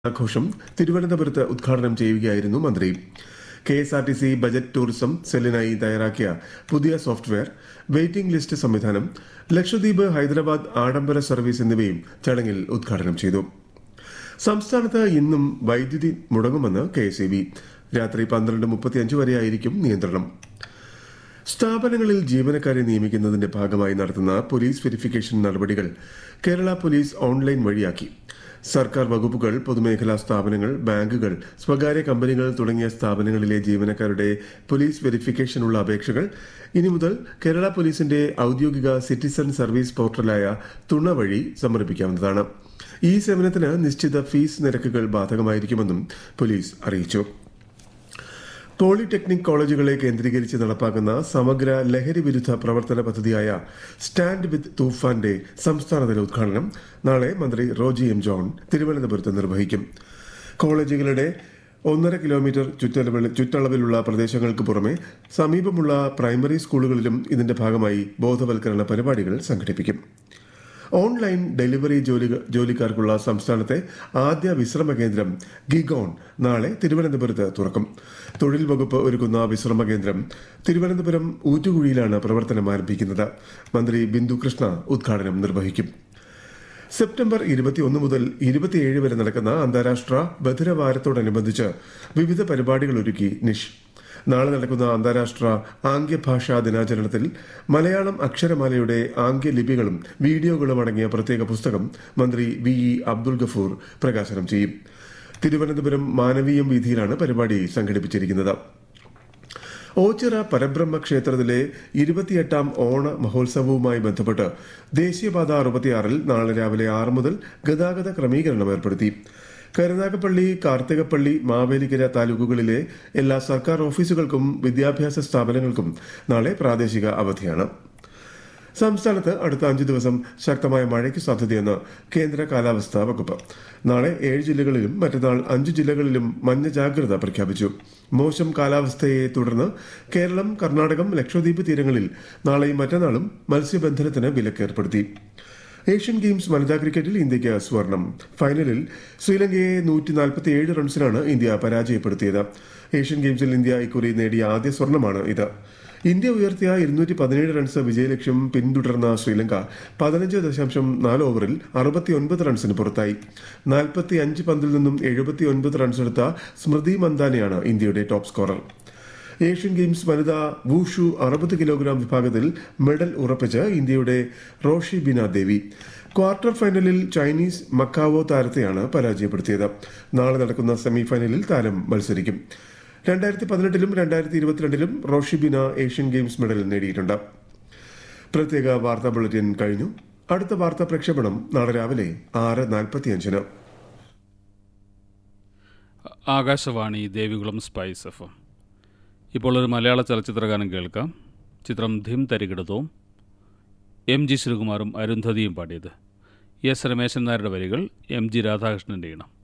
ആഘോഷം തിരുവനന്തപുരത്ത് ഉദ്ഘാടനം ചെയ്യുകയായിരുന്നു മന്ത്രി K S R T C budget tourism സെല്ലിനായി തയ്യാറാക്കിയ പുതിയ സോഫ്റ്റ്വെയർ വെയിറ്റിംഗ് ലിസ്റ്റ് സംവിധാനം ലക്ഷദ്വീപ് ഹൈദരാബാദ് ആഡംബര സർവീസ് എന്നിവയും ചടങ്ങിൽ ഉദ്ഘാടനം ചെയ്തു സംസ്ഥാനത്ത് ഇന്നും വൈദ്യുതി മുടങ്ങുമെന്ന് കെ എസ് രാത്രി പന്ത്രണ്ട് മുപ്പത്തിയഞ്ച് വരെയായിരിക്കും നിയന്ത്രണം സ്ഥാപനങ്ങളിൽ ജീവനക്കാരെ നിയമിക്കുന്നതിന്റെ ഭാഗമായി നടത്തുന്ന പോലീസ് വെരിഫിക്കേഷൻ നടപടികൾ കേരള പോലീസ് ഓൺലൈൻ വഴിയാക്കി സർക്കാർ വകുപ്പുകൾ പൊതുമേഖലാ സ്ഥാപനങ്ങൾ ബാങ്കുകൾ സ്വകാര്യ കമ്പനികൾ തുടങ്ങിയ സ്ഥാപനങ്ങളിലെ ജീവനക്കാരുടെ പോലീസ് വെരിഫിക്കേഷനുള്ള അപേക്ഷകൾ ഇനി മുതൽ കേരള പോലീസിന്റെ ഔദ്യോഗിക സിറ്റിസൺ സർവീസ് പോർട്ടലായ തുണ വഴി സമർപ്പിക്കാവുന്നതാണ് ഈ സേവനത്തിന് നിശ്ചിത ഫീസ് നിരക്കുകൾ ബാധകമായിരിക്കുമെന്നും പോലീസ് അറിയിച്ചു പോളിടെക്നിക് കോളേജുകളെ കേന്ദ്രീകരിച്ച് നടപ്പാക്കുന്ന സമഗ്ര ലഹരി വിരുദ്ധ പ്രവർത്തന പദ്ധതിയായ സ്റ്റാൻഡ് വിത്ത് തൂഫാന്റെ സംസ്ഥാനതല ഉദ്ഘാടനം നാളെ മന്ത്രി റോജി എം ജോൺ തിരുവനന്തപുരത്ത് നിർവഹിക്കും കോളേജുകളുടെ ഒന്നര കിലോമീറ്റർ ചുറ്റളവിൽ ചുറ്റളവിലുള്ള പ്രദേശങ്ങൾക്ക് പുറമെ സമീപമുള്ള പ്രൈമറി സ്കൂളുകളിലും ഇതിന്റെ ഭാഗമായി ബോധവൽക്കരണ പരിപാടികൾ സംഘടിപ്പിക്കും ഓൺലൈൻ ഡെലിവറി ജോലി ജോലിക്കാർക്കുള്ള സംസ്ഥാനത്തെ ആദ്യ വിശ്രമ കേന്ദ്രം ഗിഗോൺ നാളെ തിരുവനന്തപുരത്ത് തുറക്കും തൊഴിൽ വകുപ്പ് ഒരുക്കുന്ന വിശ്രമ കേന്ദ്രം തിരുവനന്തപുരം ഊറ്റുകുഴിയിലാണ് പ്രവർത്തനം ആരംഭിക്കുന്നത് മന്ത്രി ബിന്ദു കൃഷ്ണ ഉദ്ഘാടനം നിർവഹിക്കും സെപ്റ്റംബർ ഇരുപത്തിയൊന്ന് മുതൽ ഇരുപത്തിയേഴ് വരെ നടക്കുന്ന അന്താരാഷ്ട്ര ബധിരവാരത്തോടനുബന്ധിച്ച് വിവിധ പരിപാടികൾ ഒരുക്കി നിഷ് നാളെ നടക്കുന്ന അന്താരാഷ്ട്ര ആംഗ്യഭാഷാ ദിനാചരണത്തിൽ മലയാളം അക്ഷരമാലയുടെ ആംഗ്യലിപികളും വീഡിയോകളും അടങ്ങിയ പ്രത്യേക പുസ്തകം മന്ത്രി വി ഇ അബ്ദുൾ ഗഫൂർ പ്രകാശനം ചെയ്യും തിരുവനന്തപുരം മാനവീയം വീതിയിലാണ് പരിപാടി സംഘടിപ്പിച്ചിരിക്കുന്നത് ഓച്ചിറ പരബ്രഹ്മ ക്ഷേത്രത്തിലെ ഇരുപത്തിയെട്ടാം ഓണ മഹോത്സവവുമായി ബന്ധപ്പെട്ട് ദേശീയപാത അറുപത്തിയാറിൽ നാളെ രാവിലെ ആറ് മുതൽ ഗതാഗത ക്രമീകരണം ഏർപ്പെടുത്തി കരുനാഗപ്പള്ളി കാർത്തികപ്പള്ളി മാവേലിക്കര താലൂക്കുകളിലെ എല്ലാ സർക്കാർ ഓഫീസുകൾക്കും വിദ്യാഭ്യാസ സ്ഥാപനങ്ങൾക്കും നാളെ പ്രാദേശിക അവധിയാണ് സംസ്ഥാനത്ത് അടുത്ത അഞ്ച് ദിവസം ശക്തമായ മഴയ്ക്ക് സാധ്യതയെന്ന് കേന്ദ്ര കാലാവസ്ഥാ വകുപ്പ് നാളെ ഏഴ് ജില്ലകളിലും മറ്റന്നാൾ അഞ്ച് ജില്ലകളിലും മഞ്ഞ ജാഗ്രത പ്രഖ്യാപിച്ചു മോശം കാലാവസ്ഥയെ തുടർന്ന് കേരളം കർണാടകം ലക്ഷദ്വീപ് തീരങ്ങളിൽ നാളെയും മറ്റന്നാളും മത്സ്യബന്ധനത്തിന് വിലക്കേർപ്പെടുത്തി ഏഷ്യൻ ഗെയിംസ് വനിതാ ക്രിക്കറ്റിൽ ഇന്ത്യയ്ക്ക് സ്വർണം ഫൈനലിൽ ശ്രീലങ്കയെ നൂറ്റി നാൽപ്പത്തിയേഴ് റൺസിനാണ് ഇന്ത്യ പരാജയപ്പെടുത്തിയത് ഏഷ്യൻ ഗെയിംസിൽ ഇന്ത്യ ഇക്കുറി നേടിയ ആദ്യ സ്വർണമാണ് ഇത് ഇന്ത്യ ഉയർത്തിയ ഇരുന്നൂറ്റി പതിനേഴ് റൺസ് വിജയലക്ഷ്യം പിന്തുടർന്ന ശ്രീലങ്ക പതിനഞ്ച് ദശാംശം നാല് ഓവറിൽ അറുപത്തിയൊൻപത് റൺസിന് പുറത്തായി നാൽപ്പത്തി അഞ്ച് പന്തിൽ നിന്നും എഴുപത്തിയൊൻപത് റൺസ് എടുത്ത സ്മൃതി മന്ദാനയാണ് ഇന്ത്യയുടെ ടോപ്പ് സ്കോറർ ഏഷ്യൻ ഗെയിംസ് വനിതാ വൂഷു അറുപത് കിലോഗ്രാം വിഭാഗത്തിൽ മെഡൽ ഉറപ്പിച്ച് ഇന്ത്യയുടെ റോഷി ബിന ദേവി ക്വാർട്ടർ ഫൈനലിൽ ചൈനീസ് മക്കാവോ താരത്തെയാണ് പരാജയപ്പെടുത്തിയത് നാളെ നടക്കുന്ന സെമിഫൈനലിൽ താരം മത്സരിക്കും രണ്ടായിരത്തി പതിനെട്ടിലും രണ്ടായിരത്തി ഇരുപത്തിരണ്ടിലും Roshibina Asian Games medal നേടിയിട്ടുണ്ട് പ്രത്യേക വാർത്താ ബുള്ളറ്റിൻ കഴിഞ്ഞു അടുത്ത വാർത്താ പ്രക്ഷേപണം നാളെ രാവിലെ ആറ് നാൽപ്പത്തിയഞ്ചിന് ആകാശവാണി ദേവികുളം സ്പൈസ് എഫ് ഇപ്പോൾ ഒരു മലയാള ചലച്ചിത്ര ഗാനം കേൾക്കാം ചിത്രം ധിം തരികിടതവും എം ജി ശ്രീകുമാറും അരുന്ധതിയും പാടിയത് എസ് രമേശൻ നായരുടെ വരികൾ എം ജി രാധാകൃഷ്ണൻ്റെ ഇണം